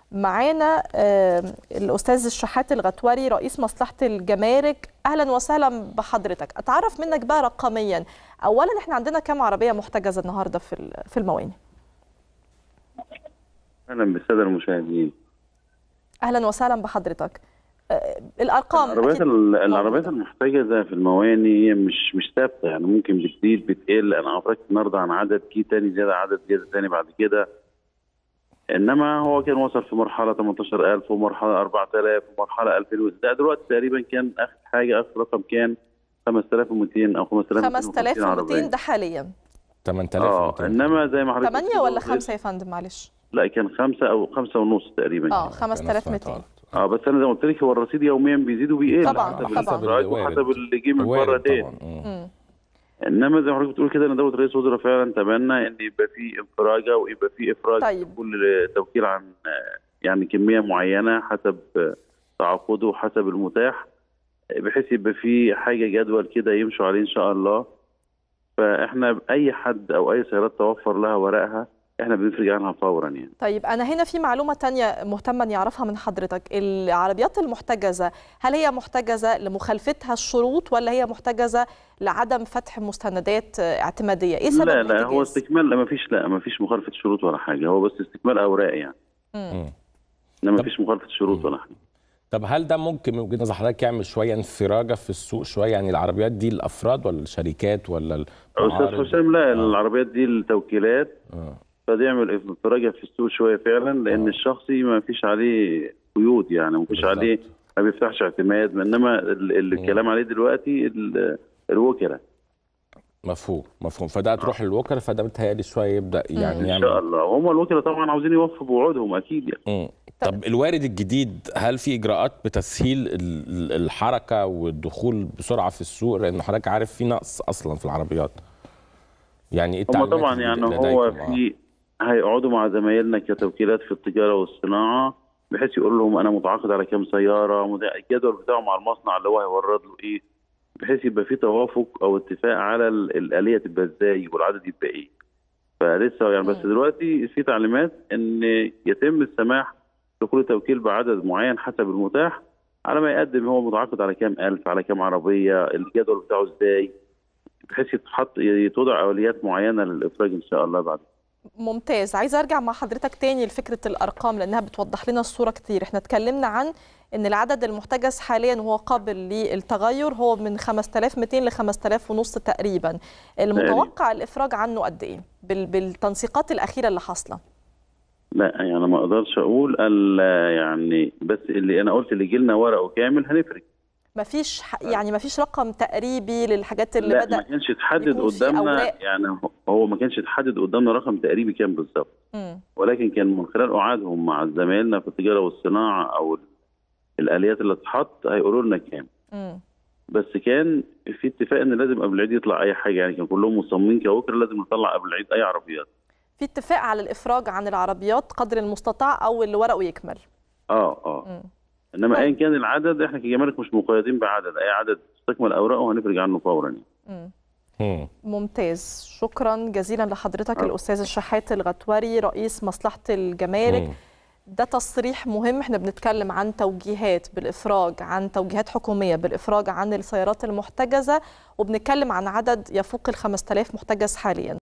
معانا آه، الاستاذ الشحات الغتوري رئيس مصلحه الجمارك اهلا وسهلا بحضرتك اتعرف منك بقى رقميا اولا احنا عندنا كام عربيه محتجزه النهارده في ال- في الموانئ اهلا بالساده المشاهدين اهلا وسهلا بحضرتك آه، الارقام العربيات أكيد ال- العربيات موجودة. المحتجزه في المواني هي مش مش ثابته يعني ممكن بتزيد بتقل انا افرجت النهارده عن عدد كي تاني زياده عدد زياده تاني بعد كده انما هو كان وصل في مرحله 18000 ومرحله 4000 ومرحله 2000 ده دلوقتي تقريبا كان اخر حاجه اخر رقم كان 5200 او 5250 5200 عربيه ده حاليا اه 8200 انما زي ما حضرتك 8 قلت ولا كده، 5 يا فندم معلش لا كان خمسة او خمسة ونص تقريبا اه 5200 اه بس انا زي ما قلت لك هو الرصيد يوميا بيزيد وبيقل طبعاً، حسب طبعاً. الإخراج وحسب اللي جه من بره وارد تاني طبعا مم. مم. انما زي ما حضرتك بتقول كده ان دوله رئيس وزراء فعلا تبنى ان يبقى في انفراجه ويبقى في افراج طيب. كل توكيل عن آه، يعني كميه معينه حسب آه، تعاقده وحسب المتاح آه، بحيث يبقى في حاجه جدول كده يمشوا عليه ان شاء الله فاحنا اي حد او اي سيارات توفر لها ورقها احنا بنفرج عنها فورا يعني طيب أنا هنا في معلومة تانية مهتمة أن يعرفها من حضرتك العربيات المحتجزة هل هي محتجزة لمخالفتها الشروط ولا هي محتجزة لعدم فتح مستندات آه، اعتمادية إيه سبب لا لا هو الاحتجاز؟ استكمال لا ما فيش لا ما فيش مخالفه شروط ولا حاجه هو بس استكمال اوراق يعني مم. مم. انما ما طب- فيش مخالفه شروط ولا حاجه طب هل ده ممكن من وجهه نظر حضرتك يعمل شويه انفراجه في السوق شويه يعني العربيات دي الافراد ولا الشركات ولا استاذ المعارض؟ حسام لا آه. العربيات دي التوكيلات آه. فده يعمل انفراجه في السوق شويه فعلا لان آه. الشخصي ما فيش عليه قيود يعني ما فيش بالظبط. عليه ما بيفتحش اعتماد انما ال- ال- مم. الكلام عليه دلوقتي ال- الوكلاء مفهوم مفهوم فده هتروح للوكلاء فده بتهيألي شويه يبدا يعني ان يعمل شاء الله وهم الوكلاء طبعا عاوزين يوفوا بوعودهم اكيد يعني مم. طب الوارد الجديد هل في اجراءات بتسهيل ال- ال- الحركه والدخول بسرعه في السوق لان حضرتك عارف في نقص اصلا في العربيات يعني ايه هم التعليمات طبعا اللي يعني لديكم؟ هو آه. في هيقعدوا مع زمايلنا كتوكيلات في التجاره والصناعه بحيث يقول لهم انا متعاقد على كام سياره مت- الجدول بتاعه مع المصنع اللي هو هيورد له ايه بحيث يبقى في توافق او اتفاق على ال- الاليه تبقى ازاي والعدد يبقى ايه فلسه يعني بس مم. دلوقتي في تعليمات ان يتم السماح لكل توكيل بعدد معين حسب المتاح على ما يقدم هو متعاقد على كام الف على كام عربيه الجدول بتاعه ازاي بحيث يتحط يتوضع اوليات معينه للافراج ان شاء الله بعد ممتاز عايزه ارجع مع حضرتك تاني لفكره الارقام لانها بتوضح لنا الصوره كتير احنا اتكلمنا عن ان العدد المحتجز حاليا وهو قابل للتغير هو من 5200 ل 5000 ونص تقريبا المتوقع الافراج عنه قد ايه بال- بالتنسيقات الاخيره اللي حاصله لا يعني ما اقدرش اقول الا يعني بس اللي انا قلت اللي يجي لنا ورقه كامل هنفرق مفيش ح- يعني مفيش رقم تقريبي للحاجات اللي لا ما بدا كانش اتحدد يكون في قدامنا أوراق. يعني هو ما كانش اتحدد قدامنا رقم تقريبي كام بالظبط مم. ولكن كان من خلال قعادهم مع زمايلنا في التجاره والصناعه او ال- الاليات اللي اتحط هيقولوا لنا كام مم. بس كان في اتفاق ان لازم قبل العيد يطلع اي حاجه يعني كان كلهم مصممين كوكر لازم نطلع قبل العيد اي عربيات في اتفاق على الافراج عن العربيات قدر المستطاع او اللي ورقه يكمل اه اه مم. انما طيب. ايا كان العدد احنا كجمارك مش مقيدين بعدد اي عدد تستكمل اوراقه هنفرج عنه فورا يعني. مم. مم. ممتاز شكرا جزيلا لحضرتك عفو. الاستاذ الشحات الغتوري رئيس مصلحه الجمارك مم. ده تصريح مهم احنا بنتكلم عن توجيهات بالافراج عن توجيهات حكوميه بالافراج عن السيارات المحتجزه وبنتكلم عن عدد يفوق ال 5000 محتجز حاليا